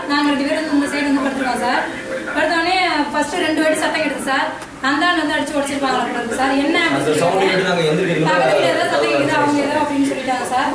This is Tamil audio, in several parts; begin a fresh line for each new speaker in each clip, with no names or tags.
நாங்கள் ரெண்டு பேரும் வந்து இந்த சைடு வந்து படுத்துருக்கோம் சார் படுத்தோடனே ஃபர்ஸ்ட் ரெண்டு வாட்டி சத்தம் கேட்டுது சார் அந்த ஆள் வந்து அடிச்சு உடச்சிருப்பாங்களா போல இருக்கு சார் என்ன
அந்த
அப்படின்னு
சவுண்ட்
சொல்லி
கேட்டு நாங்க எந்திரிக்கிறோம்
பக்கத்துல ஏதோ சத்தம் கேட்குது அவங்க ஏதோ அப்படின்னு சொல்லிட்டாங்க சார்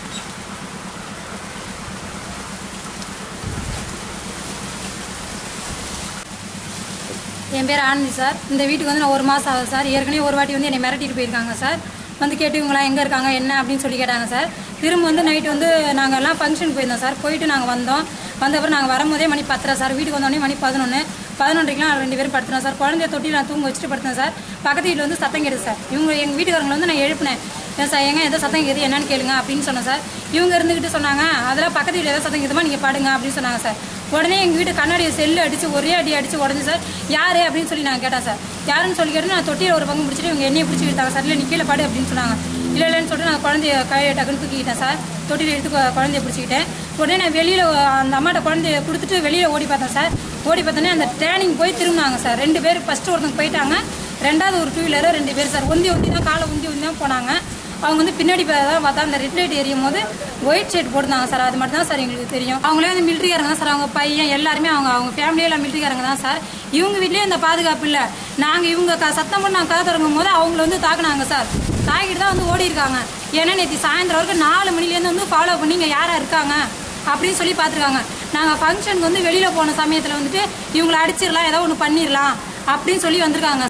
என் பேர் ஆனந்தி சார் இந்த வீட்டுக்கு வந்து நான் ஒரு மாதம் ஆகுது சார் ஏற்கனவே ஒரு வாட்டி வந்து என்னை மிரட்டிட்டு போயிருக்காங்க சார் வந்து கேட்டு இவங்களாம் எங்கே இருக்காங்க என்ன அப்படின்னு சொல்லி கேட்டாங்க சார் திரும்ப வந்து நைட்டு வந்து நாங்கள் எல்லாம் ஃபங்க்ஷன் போயிருந்தோம் சார் போயிட்டு நாங்கள் வந்தோம் வந்த அப்புறம் நாங்கள் வரும்போதே மணி பத்தரை சார் வீட்டுக்கு வந்தோடனே மணி பதினொன்று பதினொன்றைக்கெலாம் ரெண்டு பேரும் படுத்துனோம் சார் குழந்தைய தொட்டி நான் தூங்க வச்சுட்டு படுத்தேன் சார் பக்கத்து வீட்டில் வந்து சத்தம் கேடுது சார் இவங்க எங்கள் வீட்டுக்காரங்களை வந்து நான் எழுப்பினேன் ஏன் சார் எங்க எதோ சத்தம் கேட்குது என்னன்னு கேளுங்க அப்படின்னு சொன்னேன் சார் இவங்க இருந்துக்கிட்டு சொன்னாங்க அதெல்லாம் பக்கத்து வீட்டில் ஏதோ சத்தம் கேட்குதுமா நீங்கள் பாடுங்க அப்படின்னு சொன்னாங்க சார் உடனே எங்கள் வீட்டு கண்ணாடியை செல்லு அடித்து ஒரே அடி அடித்து உடஞ்சி சார் யார் அப்படின்னு சொல்லி நான் கேட்டேன் சார் யாருன்னு சொல்லி கேட்டு நான் தொட்டியில் ஒரு பங்கு பிடிச்சிட்டு இவங்க என்னையை பிடிச்சி விட்டாங்க சார் இல்லை நீ கீழே பாடு அப்படின்னு சொன்னாங்க இல்லை இல்லைன்னு சொல்லிட்டு நான் குழந்தைய கையை டக்குன்னு தூக்கிக்கிட்டேன் சார் தொட்டியில் எடுத்து கு- குழந்தைய பிடிச்சிக்கிட்டேன் உடனே நான் வெளியில் அந்த அம்மாட்ட குழந்தைய கொடுத்துட்டு வெளியில் ஓடி பார்த்தேன் சார் ஓடி பார்த்தோன்னே அந்த ட்ரைனிங் போய் திரும்பினாங்க சார் ரெண்டு பேர் ஃபஸ்ட்டு ஒருத்தவங்க போயிட்டாங்க ரெண்டாவது ஒரு டூ வீலர் ரெண்டு பேர் சார் உந்தி உந்தி தான் காலை உந்தி உந்தி தான் போனாங்க அவங்க வந்து பின்னாடி பா- தான் பார்த்தா அந்த ரெட் லைட் எரியும் போது ஒயிட் ஷர்ட் போட்டிருந்தாங்க சார் அது மட்டும் தான் சார் எங்களுக்கு தெரியும் அவங்களே வந்து மிலிட்ரிக்காரங்க தான் சார் அவங்க பையன் எல்லாருமே அவங்க அவங்க ஃபேமிலியெல்லாம் மிலிட்ரிக்காரங்க தான் சார் இவங்க வீட்லேயே இந்த பாதுகாப்பு இல்லை நாங்கள் இவங்க க சத்தம் போட்டு நாங்கள் கதை திறங்கும் போது அவங்கள வந்து தாக்குனாங்க சார் தாக்கிட்டு தான் வந்து ஓடி இருக்காங்க ஏன்னா நேற்று சாயந்தரம் வரைக்கும் நாலு மணிலேருந்து வந்து ஃபாலோ பண்ணி இங்கே யாராக இருக்காங்க அப்படின்னு சொல்லி பார்த்துருக்காங்க நாங்கள் ஃபங்க்ஷனுக்கு வந்து வெளியில் போன சமயத்தில் வந்துட்டு இவங்களை அடிச்சிடலாம் ஏதோ ஒன்று பண்ணிடலாம் அப்படின்னு சொல்லி வந்திருக்காங்க